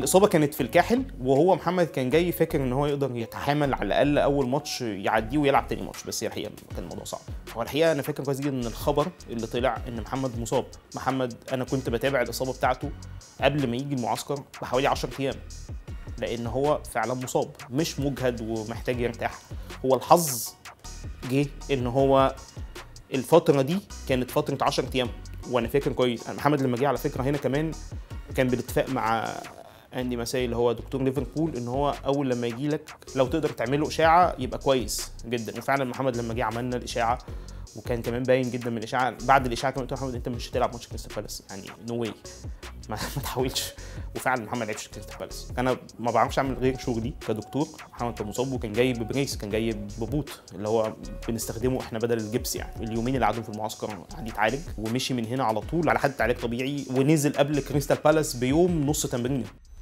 الاصابه كانت في الكاحل وهو محمد كان جاي فاكر ان هو يقدر يتحامل على الاقل اول ماتش يعديه ويلعب تاني ماتش بس هي الحقيقه كان الموضوع صعب هو الحقيقه انا فاكر كويس جدا ان الخبر اللي طلع ان محمد مصاب محمد انا كنت بتابع الاصابه بتاعته قبل ما يجي المعسكر بحوالي 10 ايام لان هو فعلا مصاب مش مجهد ومحتاج يرتاح هو الحظ جه ان هو الفتره دي كانت فتره 10 ايام وانا فاكر كويس أنا محمد لما جه على فكره هنا كمان كان بالاتفاق مع اندي مساي اللي هو دكتور ليفربول ان هو اول لما يجي لك لو تقدر تعمل له اشاعه يبقى كويس جدا وفعلا محمد لما جه عملنا الاشاعه وكان كمان باين جدا من الاشاعه بعد الاشاعه كمان قلت له محمد انت مش هتلعب ماتش كريستال بالاس يعني نو واي ما, ما تحاولش وفعلا محمد لعبش كريستال بالاس انا ما بعرفش اعمل غير شغلي كدكتور محمد كان مصاب وكان جاي ببريس كان جاي ببوت اللي هو بنستخدمه احنا بدل الجبس يعني اليومين اللي قعدوا في المعسكر قعد يتعالج ومشي من هنا على طول على حد علاج طبيعي ونزل قبل كريستال بالاس بيوم نص تمرين